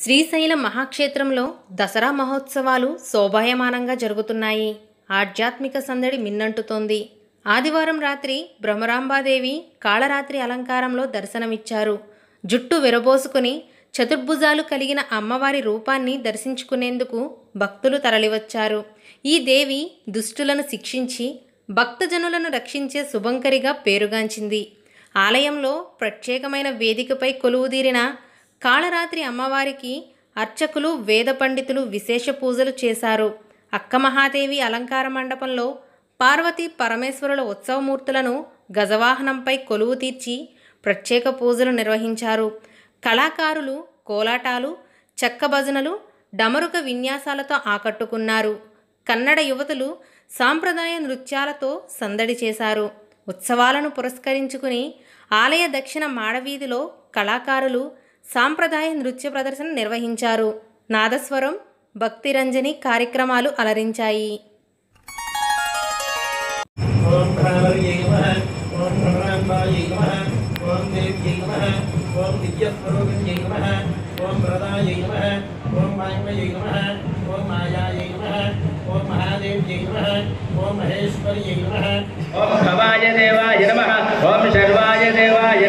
శ్రీశైలం మహాక్షేత్రంలో దసరా మహోత్సవాలు శోభాయమానంగా జరుగుతున్నాయి ఆధ్యాత్మిక సందడి మిన్నంటుతోంది ఆదివారం రాత్రి భ్రమరాంబాదేవి కాళరాత్రి అలంకారంలో దర్శనమిచ్చారు జుట్టు విరబోసుకుని చతుర్భుజాలు కలిగిన అమ్మవారి రూపాన్ని దర్శించుకునేందుకు భక్తులు తరలివచ్చారు ఈ దేవి దుష్టులను శిక్షించి భక్తజనులను రక్షించే శుభంకరిగా పేరుగాంచింది ఆలయంలో ప్రత్యేకమైన వేదికపై కొలువుదీరిన కాళరాత్రి అమ్మవారికి అర్చకులు వేద పండితులు విశేష పూజలు చేశారు అక్క మహాదేవి అలంకార మండపంలో పార్వతీ పరమేశ్వరుల ఉత్సవమూర్తులను గజవాహనంపై కొలువు తీర్చి ప్రత్యేక పూజలు నిర్వహించారు కళాకారులు కోలాటాలు చెక్క భజనలు డమరుక విన్యాసాలతో ఆకట్టుకున్నారు కన్నడ యువతులు సాంప్రదాయ నృత్యాలతో సందడి చేశారు ఉత్సవాలను పురస్కరించుకుని ఆలయ దక్షిణ మాడవీధిలో కళాకారులు సాంప్రదాయ నృత్య ప్రదర్శన నిర్వహించారు నాదస్వరం భక్తిరంజని కార్యక్రమాలు అలరించాయి ఓం భ్రామర్యై నమః ఓం భ్రమరాంబాయై నమః ఓం దేవ్యై నమః ఓం దివ్యస్వరూపిణ్యై నమః ఓం వరదాయై నమః ఓం వాంగ్మయై నమః ఓం మాయాయై నమః ఓం మహాదేవ్యై నమః ఓం మహేశ్వర్యై నమః ఓం భవాయ దేవాయ నమ ఓం శర్వాయ దేవాయ